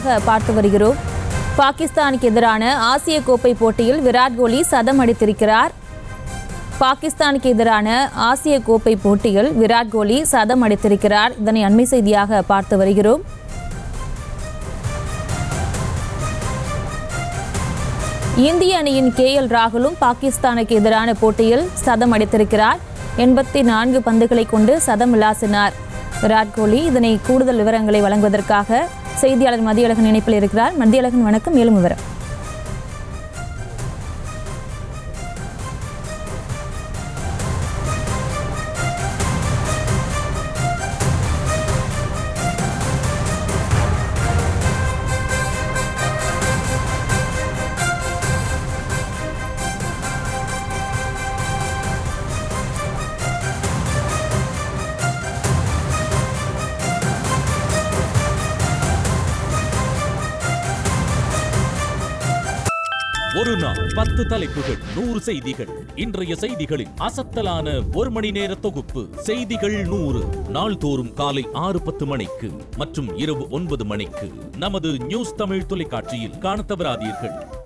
செய்தியாக பார்த்து வருகிறோம் பாகிஸ்தானுக்கு எதிரான ஆசிய கோப்பை போட்டியில் விராட் கோலி சதம் அடித்திருக்கிறார் பாகிஸ்தானுக்கு எதிரான ஆசிய கோப்பை போட்டியில் விராட் கோலி சதம் அடித்திருக்கிறார் இதனை அண்மை செய்தியாக பார்த்து வருகிறோம் இந்திய அணியின் கே எல் ராகுலும் பாகிஸ்தானுக்கு எதிரான போட்டியில் சதம் அடித்திருக்கிறார் எண்பத்தி நான்கு பந்துகளை கொண்டு சதம் விளாசினார் விராட் கோலி இதனை கூடுதல் விவரங்களை வழங்குவதற்காக செய்தியாளர் மதியழகன் இணைப்பில் இருக்கிறார் மதியழகன் வணக்கம் மேலும் விவரம் ஒரு நாள் பத்து தலைப்புகள் நூறு செய்திகள் இன்றைய செய்திகளின் அசத்தலான ஒரு மணி நேர தொகுப்பு செய்திகள் நூறு நாள்தோறும் காலை ஆறு பத்து மணிக்கு மற்றும் இரவு ஒன்பது மணிக்கு நமது நியூஸ் தமிழ் தொலைக்காட்சியில் காணத் தவறாதீர்கள்